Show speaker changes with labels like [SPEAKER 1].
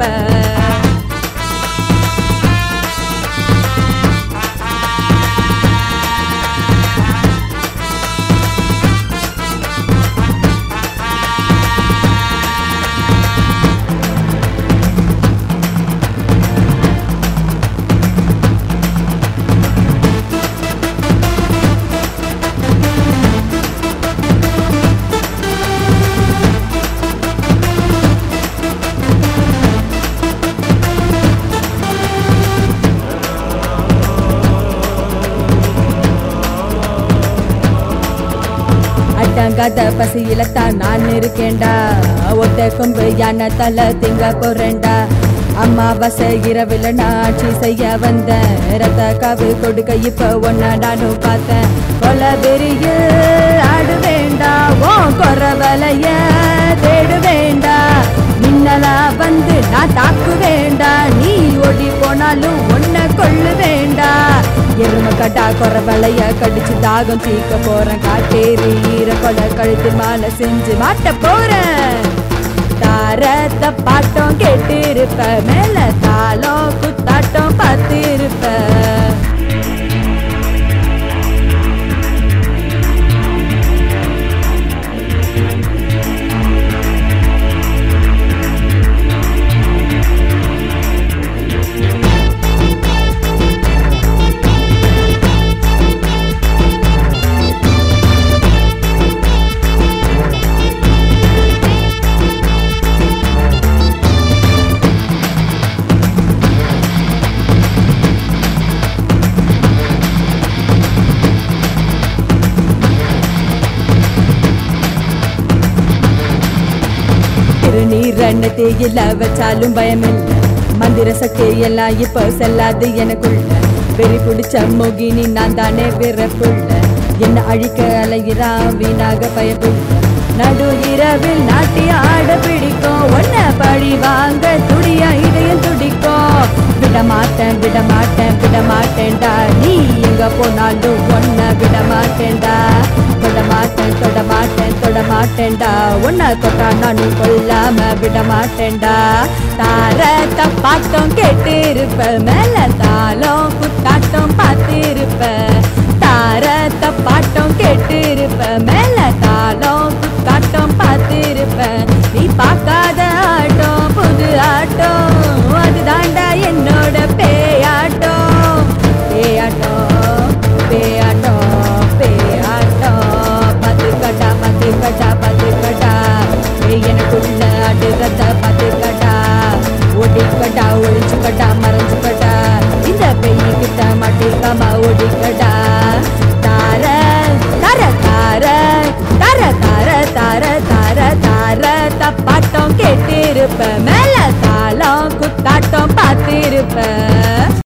[SPEAKER 1] அடங்காத பசியில தான் நான் இருக்கேன்டா ஒத்த கொம்பு யானை தலை திங்க போறேன்டா அம்மாவாசை இரவில் நான் ஆட்சி செய்ய வந்தேன் ரத்த காவு கொடுக்க இப்ப ஒன்ன நானும் பார்த்தேன் கொல பெரிய ஆடு வேண்டா ஓ கொரவலைய தேடு வேண்டா மின்னலா வந்து நான் தாக்கு வேண்டா நீ ஓடி போனாலும் ஒன்ன கொள்ளு வேண்டா எரும கட்டா கொரவலைய கடிச்சு தாகம் தீக்க போறேன் காட்டேரி ஈர கொலை கழுத்து மாலை செஞ்சு மாட்ட போறேன் தாரத்த பாட்டம் கேட்டு இருப்ப மேல தாளம் குத்தாட்டம் பார்த்து இருப்ப திருநீர் அன்னத்தையில் வச்சாலும் பயமில்லை மந்திர சக்தி எல்லாம் இப்ப செல்லாது எனக்குள்ள வெறி பிடிச்ச மோகினி நான் தானே பிறப்புள்ள என்ன அழிக்க அலைகிறான் வீணாக பயப்புள்ள நடு இரவில் நாட்டி ஆட பிடிக்கும் ஒன்ன பழி வாங்க துடியா இதயம் துடிக்கும் விட மாட்டேன் விட மாட்டேன் விட மாட்டேன்டா நீ எங்க போனாலும் ஒன்ன விட மாட்டேன்டா தொட மாட்டேன் தொட மாட்டேன் தொட மாட்டேன்டா உன்னை தொட்டா நானும் கொல்லாம விட மாட்டேன்டா தாரத்த பாட்டம் கேட்டு இருப்ப மேல தாளம் குத்தாட்டம் பார்த்து இருப்ப தாரத்த பாட்டம் கேட்டு இருப்ப மேல தாளம் குத்தாட்டம் பார்த்து இருப்ப நீ பார்க்காத ஆட்டம் புது ஆட்டம் அது தாண்டா என்னோட பேயாட்டம் பேயாட்டம் பேயாட்டம் பேயாட்டம் பத்துக்கட்டா பத்துக்கட்டா பத்துக்கட்டா எனக்குள்ள அடுக்கத்த பத்துக்கட்டா ஒடிக்கட்டா ஒழிச்சுக்கட்டா மறைஞ்சுக்கட்டா இந்த பெய்கிட்ட மாட்டிக்காம ஒடிக்கட்டா தார தர தார தர தார தார தார தார தப்பாட்டம் கேட்டு இருப்ப மேல தாளம் குத்தாட்டம் பார்த்து இருப்ப